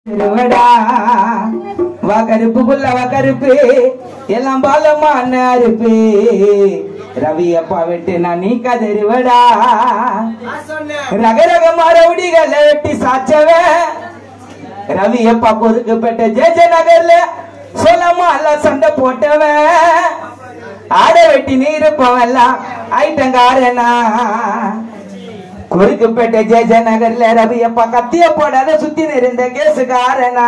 திருவடா வா கருப்பு புள்ள வா கருப்பு எல்லாம் பாலமான அருப்பு ரவி அப்பா விட்டு நான் நீ கதறுவடா ரக ரகமா ரவுடிகளை வெட்டி சாச்சவன் ரவி அப்பா கொதுக்குப்பட்ட ஜெஜ நகர்ல சொல்லமா எல்லாம் சண்டை போட்டவன் ஆட வெட்டி நீர் போவெல்லாம் ஐட்டங்காரனா குறுக்குப்பேட்டை ஜெஜ நகர்ல ரவி அப்பா கத்திய போடாத சுத்தி இருந்த கேசுக்காரனா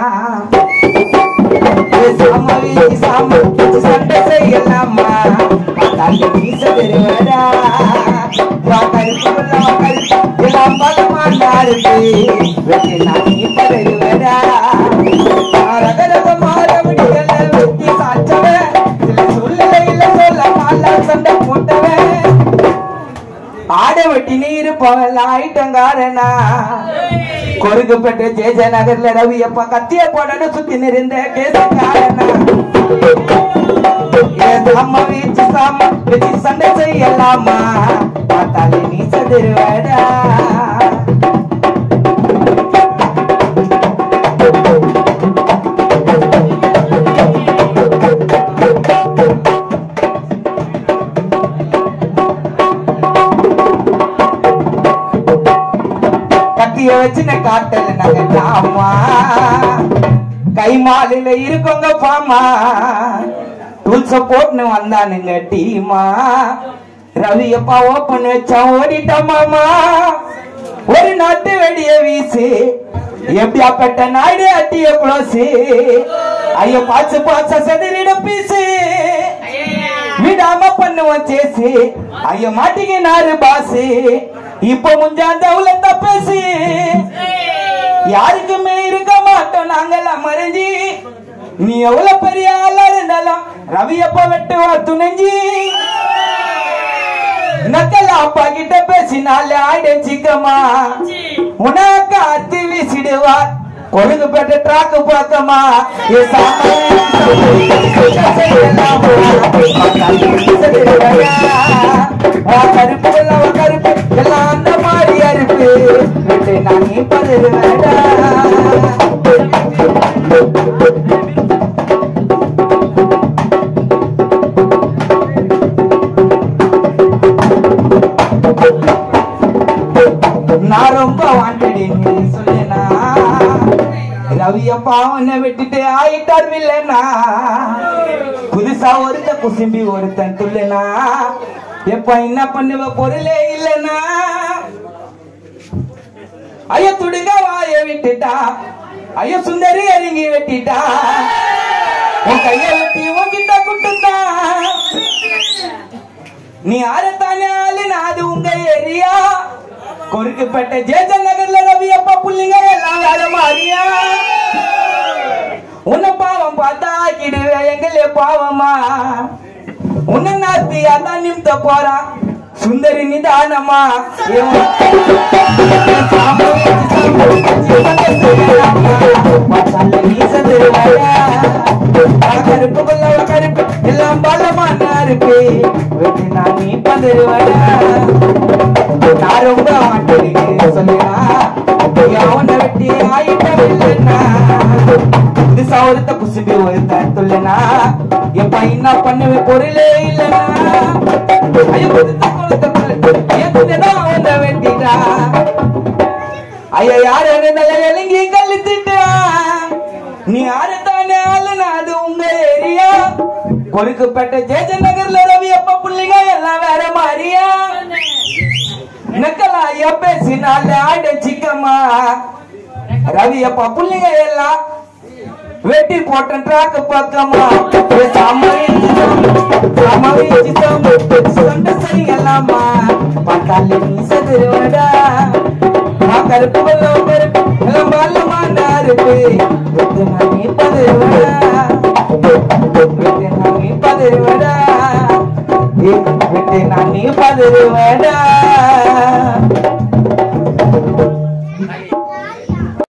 சாம வீசி சாம வச்சு சண்டை செய்யலாமா தள்ளி வீச தெரிவடா வா கருப்பு புள்ள வா கருப்பு எல்லாம் பலமாண்டா இருக்கு வெட்டி நான் நீ பதறுவடா ரக ரக மாற முடியல வெட்டி சாச்சவன் சில சூழ்நிலையில சொல்ல மாலா சண்டை போட்டவன் ஆட வெட்டி நீர் போகல ஆயிட்டங்காரனா கொருக்குப்பட்டு ஜேஜ நகர்ல ரவி அப்பா கத்திய போடன்னு சுத்தி நிறந்த கேசக்காரனா சாம வீச்சு சாம வச்சு சண்டை செய்யலாமா பார்த்தாலே நீ சதுருவடா கத்திய வச்சு நான் காட்டல நகட்டாமா கை மாலில இருக்கோங்க பாமா டூல்ஸ போட்டுன்னு வந்தானுங்க டீமா ரவி அப்பா ஓப்பன் வச்சா ஓடிட்டமாமா ஒரு நாட்டு வெடிய வீசு எப்படியாப்பட்ட நாடு அட்டிய குளோசு ஐயோ பாச்சு பாச்ச செதறிட பீசு விடாம பண்ணுவோம் சேசி ஐயோ மாட்டிக்கினாரு பாசு இப்ப முஞ்சாந்த பேசி யாருக்குமே இருக்க மாட்டோம் நாங்கெல்லாம் மறைஞ்சி நீ எவ்வளவு பெரிய ஆளா இருந்தாலும் ரவி அப்பா வெட்டுவா துணைஞ்சி நக்கல அப்பா கிட்ட பேசினாலே ஆயிடுச்சிக்கமா உனக்கு அத்தி வீசிடுவா கொழுகு பெற்ற டிராக்கு பக்கமா ஏ கருப்பு எல்லாம் கருப்பு எல்லாம் அந்த மாதிரி அறுப்பு விட்டு நான் நீ பதில் நான் ரொம்ப வாண்டடி நீ சொல்லுனா ரவி அப்பா உன்னை விட்டுட்டு ஆயிட்டார் இல்லைனா புதுசா ஒருத்த குசும்பி ஒருத்தன் துள்ளுனா எப்ப என்ன பண்ணுவ பொருளே இல்லைனா ஐய துடுங்க வாய விட்டுட்டா ஐய சுந்தரி அருங்கி வெட்டிட்டா உன் கைய வெட்டி உன்கிட்ட குட்டுட்டா நீ யாரத்தானே ஆளு நான் அது உங்க ஏரியா கொருக்குப்பட்ட ஜேஜ நகர்ல ரவி அப்பா புள்ளிங்க எல்லாம் வேற மாதிரியா உன்னை பாவம் பார்த்தா ஆக்கிடுவே எங்களே பாவமா உன்னை நாத்தியா தான் நிமித்த போறான் சுந்தரி நிதானமா இவன் சாமி சாமி சாமி நீ சதுருவாயா கருப்பு கொள்ள கருப்பு எல்லாம் பலமான இருக்கு வெட்டி நான் நீ பதறுவடா நான் ரொம்ப மாட்டேன் சொல்லுனா அவனை வெட்டி ஆயிட்டவில்லைன்னா இது சவரத்தை குசும்பி ஒருத்த சொல்லுனா எப்ப என்ன பண்ணுவே பொருளே இல்லைனா ஐயோ கொடுத்த கொடுத்த எதுதான் அவனை வெட்டிட்டா ஐயா யாரு நல்ல இறங்கி கழுத்துட்டா நீ யாரு தானே ஆளுனா அது உங்க ஏரியா கொருக்குப்பட்ட ஜேஜ நகர்ல ரவி அப்பா புள்ளிங்க எல்லாம் வேற மாதிரியா நக்கலா ஐயா பேசினால ஆட சிக்கமா ரவி அப்பா புள்ளிங்க எல்லாம் வெட்டி போட்ட ட்ராக் பக்கமா ஏ சாம வீச்சு சாம வீச்சு சண்டை செய்யலாமா பார்த்தாலே நீ சதுருவடா நான் கருப்பு வெள்ளம் கருப்பு எல்லாம் பல்லமாண்டா இருக்கு வெட்டு நான் நீ பதறுவடா வெட்டு நான் நீ பதறுவடா ஏ, வெட்டு நான் நீ பதறுவடா